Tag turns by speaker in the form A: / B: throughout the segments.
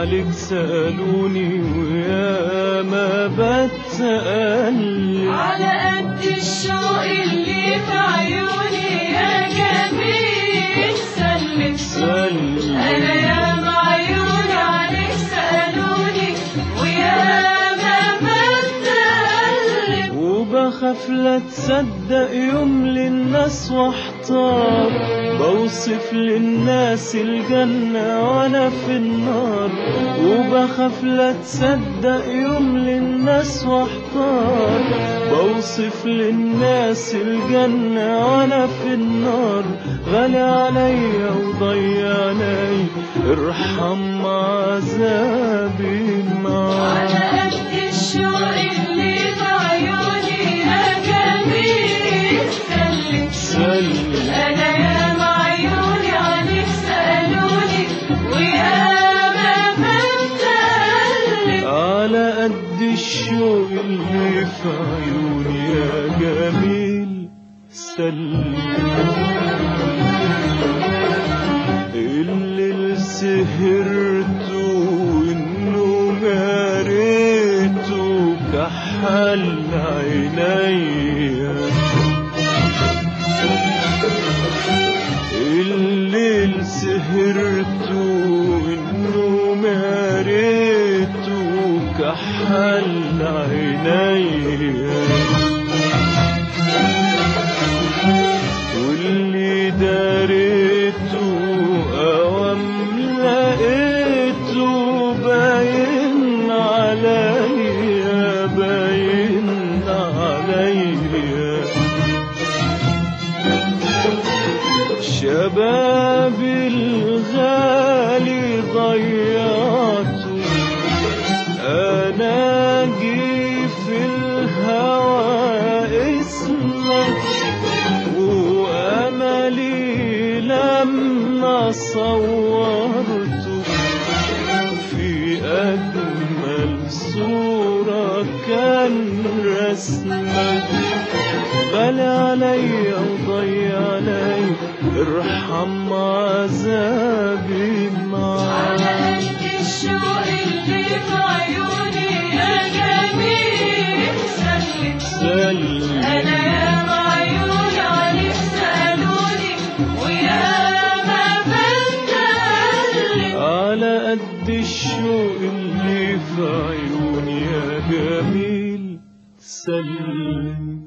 A: سؤالك سألوني ويا ما بتسأل
B: على قد الشوق اللي في عيوني يا جميل سلم
A: سلم
B: انا يا عيوني عليك سألوني ويا ما بتقلب
A: وبخاف لا تصدق يوم للناس واحتار بوصف للناس الجنة وانا في النار وبخاف لا تصدق يوم للناس واحتار بوصف للناس الجنة وانا في النار غالي عليا وضيعني ارحم عذابي معاك
B: على قد الشوق اللي في عيوني يا جميل سلم
A: سلم
B: انا يا عيوني عليك سألوني ويا ما بتقلب
A: على قد الشوق اللي في عيوني يا جميل سلم اللي سهرت وانه جريت كحل عينيا الليل سهرت وانه مريت كحل عينيا واللي داريته اوام لقيته باين عليا باين عليا شباب الغالي ضيعته انا جي في الهوى اسمك واملي لما صورته في اجمل صوره كان رسمك غالي عليا وضيع علي ارحم عذابي معاك
B: على قد الشوق اللي في عيوني يا جميل سلم
A: سلم
B: انا يا عيوني عليك سألوني ويا ما بتقلب
A: على قد الشوق اللي في عيوني يا جميل سلم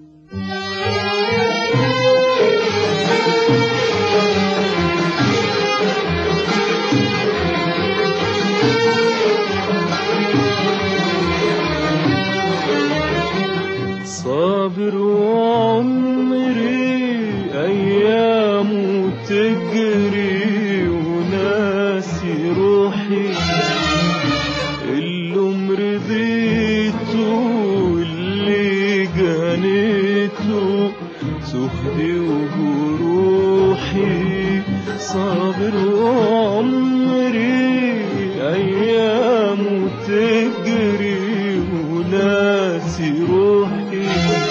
A: صابر وعمري أيام تجري وناسي روحي اللي مرضيته واللي جنيته سهدي وجروحي صابر وعمري أيام تجري وناسي روحي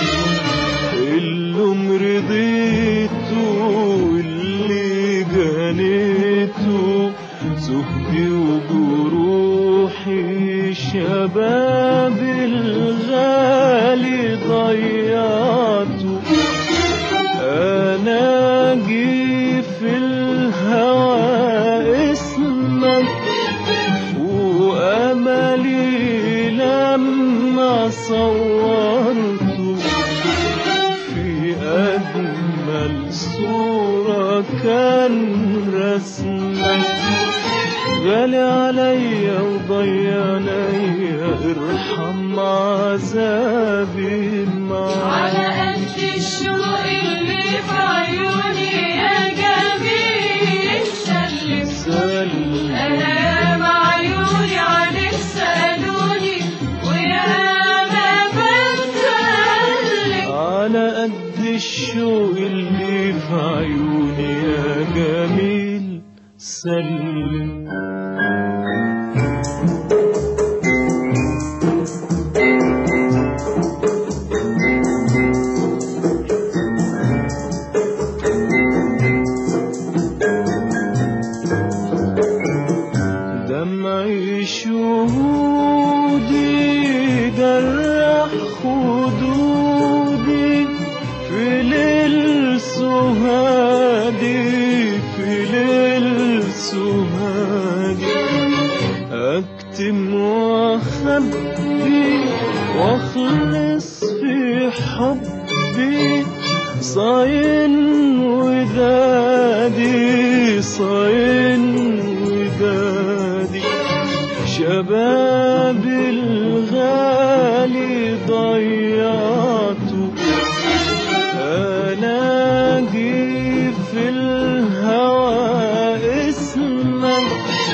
A: اللي مرضيته واللي جنيته زهدي وجروحي شباب الغالي ضيعته انا جي في الهوى اسمك واملي لما صورته في أجمل صورة كان رسمك غالي عليا وضيع عليا ارحم عذابي معاك
B: على قد الشوق اللي في عيوني يا جميل سلم
A: سلم
B: انا يا عيوني عليك سألوني ويا ما بتقلب
A: على قد الشوق اللي في عيوني يا جميل سلم دمعي شهودي جرح خدودي في ليل سهادي في ليل سهادي اكتم واخبي واخلص في حبي صاين ودادي صاين ودادي شباب الغالي ضيعته الاقي في الهوى اسمك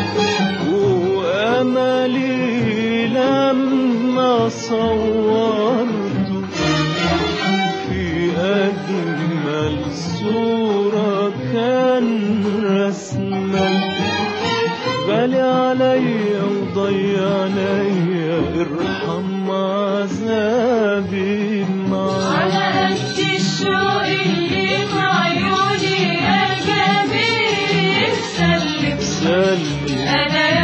A: واملي لما صورته في اجمل صوره كان رسمك غالي عليا وضيع عليا ارحم عذابي معاك
B: على قد الشوق اللي في عيوني يا جميل سلم
A: سلم
B: انا